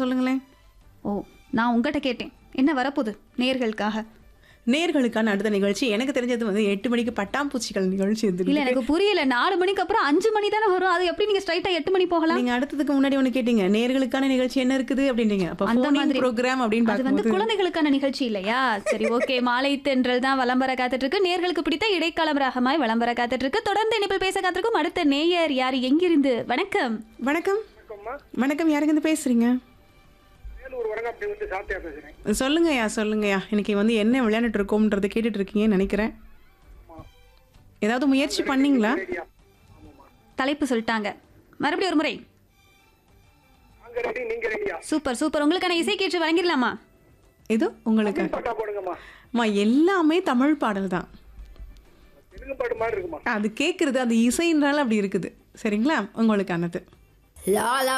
சொல்லுங்களேன் ஓ நான் உங்ககிட்ட கேட்டேன் என்ன வரப்போகுது நேர்களுக்காக நேர்களுக்கான அடுத்த நிகழ்ச்சி எனக்கு தெரிஞ்சது வந்து எட்டு மணிக்கு பட்டாம்பூச்சிகள் நிகழ்ச்சி இல்ல இருந்து எனக்கு புரியல நாலு மணிக்கு அப்புறம் அஞ்சு மணி தானே வரும் அது எப்படி நீங்க ஸ்ட்ரைட்டா எட்டு மணி போகலாம் நீங்க அடுத்ததுக்கு முன்னாடி ஒண்ணு கேட்டீங்க நேர்களுக்கான நிகழ்ச்சி என்ன இருக்குது அப்படின்றீங்க அப்ப அந்த ஃபோனிங் மாதிரி. ப்ரோக்ராம் அப்படின்னு அது வந்து பார்க்கும்போது குழந்தைகளுக்கான நிகழ்ச்சி இல்லையா சரி ஓகே மாலை தென்றல் தான் விளம்பர காத்துட்டு இருக்கு நேர்களுக்கு பிடித்த இடைக்காலம் ராகமாய் விளம்பர காத்துட்டு இருக்கு தொடர்ந்து இணைப்பில் பேச காத்திருக்கும் அடுத்த நேயர் யார் எங்கிருந்து வணக்கம் வணக்கம் வணக்கம்மா வணக்கம் யாருங்க இருந்து பேசுறீங்க வேலூர் வரங்காப்பட்டி வந்து சாத்தியா பேசுறேன் சொல்லுங்கய்யா சொல்லுங்கய்யா இன்னைக்கு வந்து என்ன விளையாண்டுட்டு இருக்கோம்ன்றதை கேட்டுட்டு இருக்கீங்கன்னு நினைக்கிறேன் ஏதாவது முயற்சி பண்ணீங்களா ரெடியா ஆமாம்மா தலைப்பு சொல்லிட்டாங்க மறுபடியும் ஒரு முறை நாங்க ரெடி நீங்க ரெடியா சூப்பர் சூப்பர் உங்களுக்கான இசை கேட்டு வழங்கிடலாமா இது உங்களுக்கு பட்டா போடுங்கம்மா அம்மா எல்லாமே தமிழ் பாடல் தான் தெலுங்கு பாட்டு மாதிரி இருக்குமா அது கேட்குறது அது இசைன்றால அப்படி இருக்குது சரிங்களா உங்களுக்கானது லாலா